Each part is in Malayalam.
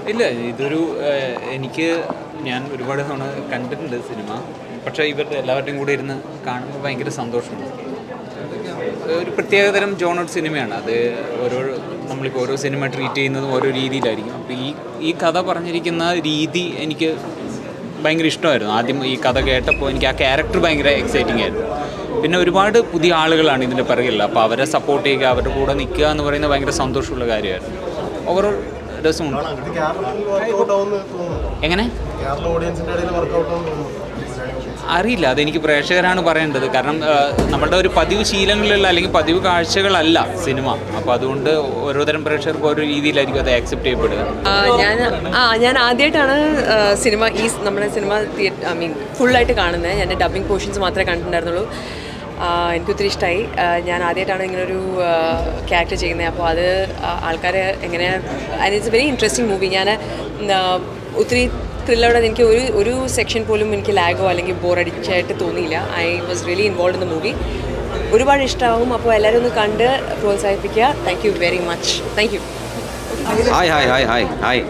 ഇല്ല ഇതൊരു ഏഹ്, എനിക്ക് ഞാൻ ഒരുപാട് തവണ കണ്ടിട്ടുണ്ട് സിനിമ പക്ഷേ ഇവരുടെ എല്ലാവരുടെയും കൂടെ ഇരുന്ന് കാണുമ്പോൾ ഭയങ്കര സന്തോഷമുണ്ട് ഒരു പ്രത്യേകതരം ജോണർ സിനിമയാണ് അത് ഓരോ നമ്മളിപ്പോൾ ഓരോ സിനിമ ട്രീറ്റ് ചെയ്യുന്നതും ഓരോ രീതിയിലായിരിക്കും അപ്പോൾ ഈ ഈ കഥ പറഞ്ഞിരിക്കുന്ന രീതി എനിക്ക് ഭയങ്കര ഇഷ്ടമായിരുന്നു ആദ്യം ഈ കഥ കേട്ടപ്പോൾ എനിക്ക് ആ ക്യാരക്ടർ ഭയങ്കര എക്സൈറ്റിംഗ് ആയിരുന്നു പിന്നെ ഒരുപാട് പുതിയ ആളുകളാണ് ഇതിൻ്റെ പിറകിൽ അപ്പോൾ അവരെ സപ്പോർട്ട് ചെയ്യുക അവരുടെ കൂടെ നിൽക്കുക എന്ന് പറയുന്നത് ഭയങ്കര സന്തോഷമുള്ള കാര്യമായിരുന്നു ഓവറോൾ രസമുണ്ട് ഇത് കേരളത്തിൽ വർക്കൗട്ട് ആവുമെന്ന് തോന്നുന്നു എങ്ങനെ കേരള ഓഡിയൻസിന്റെ ഇടയിൽ വർക്കൗട്ട് ആവുമെന്ന് തോന്നുന്നു അറിയില്ല അതെനിക്ക് പ്രേക്ഷകരാണ് പറയേണ്ടത് കാരണം ആ, നമ്മളുടെ ഒരു പതിവ് ശീലങ്ങളിലുള്ള അല്ലെങ്കിൽ പതിവ് കാഴ്ചകളല്ല സിനിമ അപ്പോൾ അതുകൊണ്ട് ഓരോതരം പ്രേക്ഷകർക്ക് ഓരോ രീതിയിലായിരിക്കും അത് ആക്സെപ്റ്റ് ചെയ്യപ്പെടുക ആ, ഞാൻ ആ ഞാൻ ആദ്യമായിട്ടാണ് ആ, സിനിമ ഈ സ് നമ്മുടെ സിനിമ തിയേറ്റർ ഐ മീൻ ഫുള്ളായിട്ട് കാണുന്നത് ഞാൻ ഡബിങ് പോർഷൻസ് മാത്രമേ കണ്ടിട്ടുണ്ടായിരുന്നുള്ളൂ ആ, എനിക്കൊത്തിരി ഇഷ്ടമായി ഞാൻ ആദ്യമായിട്ടാണ് ഇങ്ങനൊരു ക്യാരക്ടർ ചെയ്യുന്നത് അപ്പോൾ അത് ആൾക്കാർ എങ്ങനെ and it's very interesting movie ഞാൻ എന്താ, ഒത്തിരി ത്രില്ലോടെ എനിക്ക് ഒരു ഒരു സെക്ഷൻ പോലും എനിക്ക് ലാഗോ അല്ലെങ്കിൽ ബോറടിച്ചായിട്ട് തോന്നിയില്ല I was really involve in the movie ഒരുപാട് ഇഷ്ടമാവും അപ്പോൾ എല്ലാവരും ഒന്ന് കണ്ട് പ്രോത്സാഹിപ്പിക്കുക thank you very much thank you hi hi hi hi hi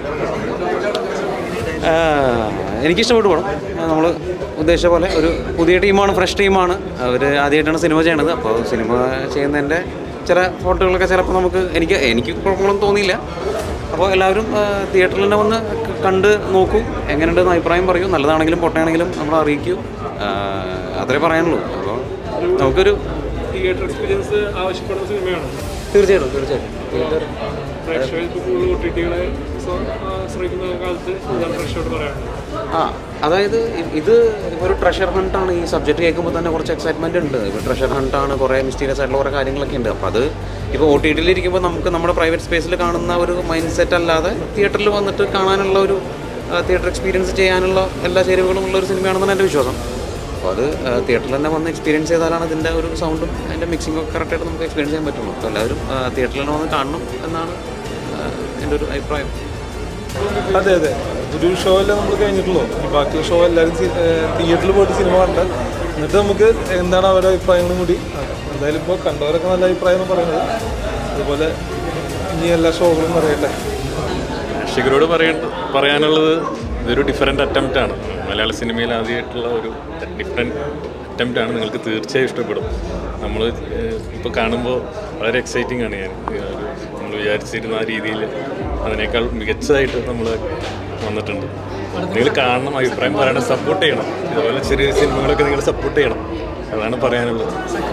എനിക്കിഷ്ടപ്പെട്ടു പോകണം നമ്മൾ ഉദ്ദേശിച്ച പോലെ ഒരു പുതിയ ടീമാണ് ഫ്രഷ് ടീമാണ് അവർ ആദ്യമായിട്ടാണ് സിനിമ ചെയ്യണത് അപ്പോൾ സിനിമ ചെയ്യുന്നതിൻ്റെ ചില ഫോട്ടോകളൊക്കെ ചിലപ്പോൾ നമുക്ക് എനിക്ക് എനിക്ക് കുഴപ്പങ്ങളൊന്നും തോന്നിയില്ല അപ്പോൾ എല്ലാവരും തിയേറ്ററിൽ തന്നെ വന്ന് ക- കണ്ട് നോക്കൂ എങ്ങനെയുണ്ടെന്ന് അഭിപ്രായം പറയൂ നല്ലതാണെങ്കിലും പൊട്ടയാണെങ്കിലും നമ്മൾ അറിയിക്കൂ ആ, അത്രേ പറയാനുള്ളൂ അപ്പോൾ നമുക്കൊരു തിയേറ്റർ എക്സ്പീരിയൻസ് ആവശ്യപ്പെടുന്ന സിനിമയാണ് തീർച്ചയായിട്ടും തീർച്ചയായിട്ടും തിയേറ്റർ പ്രേക്ഷകർ ഇപ്പോൾ കൂടുതൽ ഒ ടി ടികളെ ശ്രമിക്കുന്ന കാലത്ത് ഇതാണ് പ്രേക്ഷകരോട് പറയാനുള്ളത് ആ അതായത് ഇ- ഇത് ഒരു ട്രഷർ ഹണ്ടാണ് ഈ സബ്ജക്റ്റ് കേൾക്കുമ്പോൾ തന്നെ കുറച്ച് എക്സൈറ്റ്മെൻ്റ് ഉണ്ട് ഇപ്പോൾ ട്രഷർ ഹണ്ടാണ് കുറേ മിസ്റ്റീരിയസ് ആയിട്ടുള്ള കുറേ കാര്യങ്ങളൊക്കെ ഉണ്ട് അപ്പോൾ അത് ഇപ്പോൾ ഒ ടി ടിയിൽ ഇരിക്കുമ്പോൾ നമുക്ക് നമ്മുടെ പ്രൈവറ്റ് സ്പേസിൽ കാണുന്ന ഒരു മൈൻഡ് സെറ്റ് അല്ലാതെ തിയേറ്ററിൽ വന്നിട്ട് കാണാനുള്ള ഒരു തിയേറ്റർ എക്സ്പീരിയൻസ് ചെയ്യാനുള്ള എല്ലാ ചേരുവകളും ഉള്ള ഒരു സിനിമയാണെന്നാണ് എൻ്റെ വിശ്വാസം അപ്പോൾ അത് തിയേറ്ററിൽ തന്നെ വന്ന് എക്സ്പീരിയൻസ് ചെയ്താലാണ് അതിൻ്റെ ഒരു സൗണ്ടും അതിൻ്റെ മിക്സിംഗ് ഒക്കെ കറക്റ്റായിട്ട് നമുക്ക് എക്സ്പീരിയൻസ് ചെയ്യാൻ പറ്റുള്ളൂ അപ്പോൾ എല്ലാവരും തിയേറ്ററിൽ തന്നെ വന്ന് കാണണം എന്നാണ് ആ, എൻ്റെ ഒരു അഭിപ്രായം അതെ അതെ ഒരു ഷോ അല്ലേ നമ്മൾ കഴിഞ്ഞിട്ടുള്ളൂ ഈ ബാക്കിയുള്ള ഷോ എല്ലാവരും തിയേറ്ററിൽ പോയിട്ട് സിനിമ കണ്ട എന്നിട്ട് നമുക്ക് എന്താണ് അവരുടെ അഭിപ്രായങ്ങളും കൂടി അറിയാം. എന്തായാലും ഇപ്പോൾ കണ്ടവരൊക്കെ നല്ല അഭിപ്രായം എന്ന് പറയുന്നത് അതുപോലെ ഇനി എല്ലാ ഷോകളും അറിയട്ടെ പ്രേക്ഷകരോട് പറയേണ്ട പറയാനുള്ളത് ഇതൊരു ഡിഫറെൻ്റ് അറ്റംപ്റ്റ് ആണ് മലയാള സിനിമയിൽ ആദ്യമായിട്ടുള്ള ഒരു ഡിഫറെൻറ്റ് അറ്റംപ്റ്റ് ആണ് നിങ്ങൾക്ക് തീർച്ചയായും ഇഷ്ടപ്പെടും നമ്മൾ ഇപ്പോൾ കാണുമ്പോൾ വളരെ എക്സൈറ്റിംഗ് ആണ് ഞാൻ നമ്മൾ വിചാരിച്ചിരുന്ന ആ രീതിയിൽ അതിനേക്കാൾ മികച്ചതായിട്ട് നമ്മൾ വന്നിട്ടുണ്ട് നിങ്ങൾ കാണണം അഭിപ്രായം പറയണം സപ്പോർട്ട് ചെയ്യണം ഇതുപോലെ ചെറിയ സിനിമകളൊക്കെ നിങ്ങൾ സപ്പോർട്ട് ചെയ്യണം അതാണ് പറയാനുള്ളത്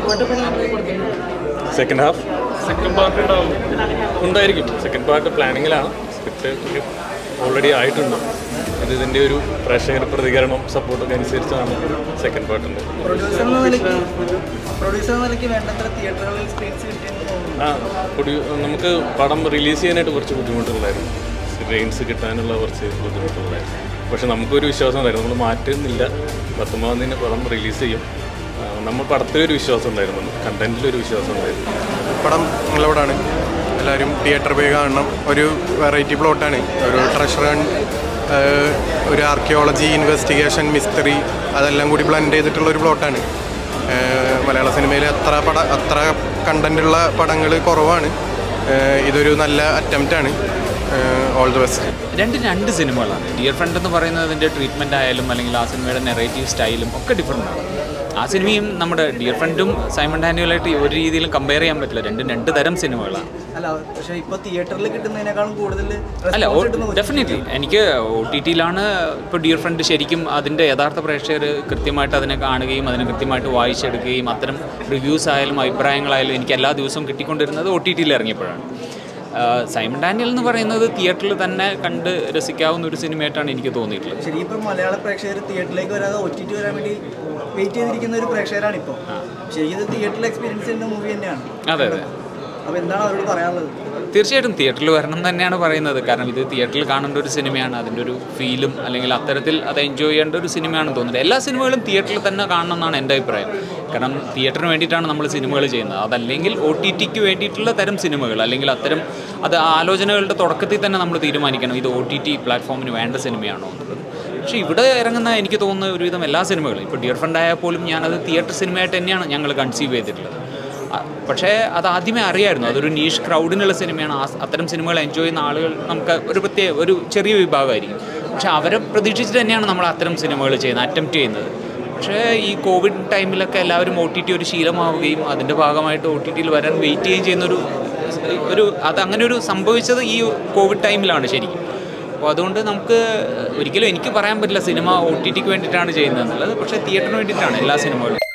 സെക്കൻഡ് ഹാഫ് സെക്കൻഡ് പാർട്ട് ഉണ്ടാവും ഉണ്ടായിരിക്കും സെക്കൻഡ് പാർട്ട് പ്ലാനിങ്ങിലാണ് സ്ക്രിപ്റ്റ് ഓൾറെഡി ആയിട്ടുണ്ട് ഇത് ഇതിൻ്റെ ഒരു പ്രേക്ഷകർ പ്രതികരണം സപ്പോർട്ടൊക്കെ അനുസരിച്ചാണ് സെക്കൻഡ് പാർട്ടുണ്ട് പ്രൊഡ്യൂസർ എന്ന നിലയ്ക്ക് പ്രൊഡ്യൂസർ എന്ന നിലയ്ക്ക് വേണ്ടത്ര തിയേറ്ററുകളിൽ സ്ക്രീൻസ് കിട്ടിയെന്ന് തോന്നുന്നു ആ പ്രൊഡ്യൂ നമുക്ക് പടം റിലീസ് ചെയ്യാനായിട്ട് കുറച്ച് ബുദ്ധിമുട്ടുണ്ടായിരുന്നു റെയിൻസ് കിട്ടാനുള്ള കുറച്ച് ബുദ്ധിമുട്ടുണ്ടായിരുന്നു പക്ഷെ നമുക്കൊരു വിശ്വാസം ഉണ്ടായിരുന്നു നമ്മൾ മാറ്റുന്നില്ല പത്തൊമ്പതാം തീയതി പടം റിലീസ് ചെയ്യും ആ, നമ്മൾ പടത്തിലൊരു വിശ്വാസം ഉണ്ടായിരുന്നു കണ്ടന്റിലൊരു വിശ്വാസം ഉണ്ടായിരുന്നു പടം നല്ല പടമാണ് എല്ലാവരും തിയേറ്റർ പോയി കാണണം ഒരു വെറൈറ്റി പ്ലോട്ടാണ് ഒരു ട്രഷർ ഒരു ആർക്കിയോളജി ഇൻവെസ്റ്റിഗേഷൻ മിസ്റ്ററി അതെല്ലാം കൂടി ബ്ലെൻഡ് ചെയ്തിട്ടുള്ള ഒരു പ്ലോട്ടാണ് മലയാള സിനിമയിൽ അത്ര പട അത്ര കണ്ടന്റുള്ള പടങ്ങൾ കുറവാണ് ഏഹ് ഇതൊരു നല്ല അറ്റംപ്റ്റ് ആണ് ഓൾ ദി ബെസ്റ്റ് രണ്ട് രണ്ട് സിനിമകളാണ് ഡിയർ ഫ്രണ്ട് എന്ന് പറയുന്നതിൻ്റെ ട്രീറ്റ്മെൻ്റ് ആയാലും അല്ലെങ്കിൽ ആ സിനിമയുടെ നെറേറ്റീവ് സ്റ്റൈലും ഒക്കെ ഡിഫറെൻ്റ് ആണ് ആ സിനിമയും നമ്മുടെ ഡിയർ ഫ്രണ്ടും സൈമൺ ഡാനിയലായിട്ട് ഒരു രീതിയിലും കമ്പയർ ചെയ്യാൻ പറ്റില്ല രണ്ടും രണ്ട് തരം സിനിമകളാണ് അല്ല പക്ഷെ ഇപ്പൊ തിയേറ്ററിൽ കിട്ടുന്നതിനേക്കാളും കൂടുതൽ അല്ല response കിട്ടുന്നത് ഡെഫിനറ്റ്ലി എനിക്ക് ഒ ടി ടിയിലാണ് ഇപ്പോൾ ഡിയർ ഫ്രണ്ട് ശരിക്കും അതിൻ്റെ യഥാർത്ഥ പ്രേക്ഷകർ കൃത്യമായിട്ട് അതിനെ കാണുകയും അതിനെ കൃത്യമായിട്ട് വായിച്ചെടുക്കുകയും അത്തരം റിവ്യൂസ് ആയാലും അഭിപ്രായങ്ങളായാലും എനിക്ക് എല്ലാ ദിവസവും കിട്ടിക്കൊണ്ടിരുന്നത് ഒ ടി ടിയിൽ ഇറങ്ങിയപ്പോഴാണ് ആ, സൈമൺ ഡാനിയൽ എന്ന് പറയുന്നത് തിയേറ്ററിൽ തന്നെ കണ്ട് രസിക്കാവുന്ന ഒരു സിനിമയായിട്ടാണ് എനിക്ക് തോന്നിയിട്ടുള്ളത് ശരി ഇപ്പൊ മലയാള പ്രേക്ഷകർ തിയേറ്ററിലേക്ക് വരാതെ ഒ ടി ടി വരാൻ വേണ്ടി വെയിറ്റ് ചെയ്തിരിക്കുന്ന ഒരു പ്രേക്ഷകരാണ് ഇപ്പോൾ ശരിക്കും ഇത് തിയേറ്ററിൽ എക്സ്പീരിയൻസ് ചെയ്യുന്ന മൂവി തന്നെയാണ് അതെ അതെ അപ്പൊ എന്താണ് അവരോട് പറയാനുള്ളത് തീർച്ചയായിട്ടും തിയേറ്ററിൽ വരണം എന്ന് തന്നെയാണ് പറയുന്നത് കാരണം ഇത് തിയേറ്ററിൽ കാണേണ്ട ഒരു സിനിമയാണ് അതിൻ്റെ ഒരു ഫീലും അല്ലെങ്കിൽ അത്തരത്തിൽ അത് എൻജോയ് ചെയ്യേണ്ട ഒരു സിനിമയാണെന്ന് തോന്നുന്നത് എല്ലാ സിനിമകളും തിയേറ്ററിൽ തന്നെ കാണണം എന്നാണ് എൻ്റെ അഭിപ്രായം കാരണം തിയേറ്ററിന് വേണ്ടിയിട്ടാണ് നമ്മൾ സിനിമകൾ ചെയ്യുന്നത് അതല്ലെങ്കിൽ ഒ ടി ടിക്ക് വേണ്ടിയിട്ടുള്ള തരം സിനിമകൾ അല്ലെങ്കിൽ അത്തരം അത് ആലോചനകളുടെ തുടക്കത്തിൽ തന്നെ നമ്മൾ തീരുമാനിക്കണം ഇത് ഒ ടി ടി പ്ലാറ്റ്ഫോമിന് വേണ്ട സിനിമയാണോ എന്നുള്ളത് പക്ഷേ ഇവിടെ ഇറങ്ങുന്ന എനിക്ക് തോന്നുന്ന ഒരുവിധം എല്ലാ സിനിമകളും ഇപ്പോൾ ഡിയർ ഫ്രണ്ട് ആയാൽ പോലും ഞാനത് തിയേറ്റർ സിനിമയായിട്ട് തന്നെയാണ് ഞങ്ങൾ കൺസീവ് ചെയ്തിട്ടുള്ളത് അ- പക്ഷേ അത് ആദ്യമേ അറിയായിരുന്നു അതൊരു നീഷ് ക്രൗഡിനുള്ള സിനിമയാണ് ആ അത്തരം സിനിമകൾ എൻജോയ് ചെയ്യുന്ന ആളുകൾ നമുക്ക് ഒരു പ്രത്യേക ഒരു ചെറിയ വിഭാഗമായിരിക്കും പക്ഷേ അവരെ പ്രതീക്ഷിച്ച് തന്നെയാണ് നമ്മൾ അത്തരം സിനിമകൾ ചെയ്യുന്നത് അറ്റംപ്റ്റ് ചെയ്യുന്നത് പക്ഷേ ഈ കോവിഡ് ടൈമിലൊക്കെ എല്ലാവരും ഒ ടി ടി ഒരു ശീലമാവുകയും അതിൻ്റെ ഭാഗമായിട്ട് ഒ ടി ടിയിൽ വരാൻ വെയിറ്റ് ചെയ്യുകയും ചെയ്യുന്നൊരു ഒരു അത് അങ്ങനെ ഒരു സംഭവിച്ചത് ഈ കോവിഡ് ടൈമിലാണ് ശരിക്കും അപ്പോൾ അതുകൊണ്ട് നമുക്ക് ഒരിക്കലും എനിക്ക് പറയാൻ പറ്റില്ല സിനിമ ഒ ടി ടിക്ക് വേണ്ടിയിട്ടാണ് ചെയ്യുന്നത് എന്നുള്ളത് പക്ഷേ തിയേറ്ററിന് വേണ്ടിയിട്ടാണ് എല്ലാ സിനിമകളും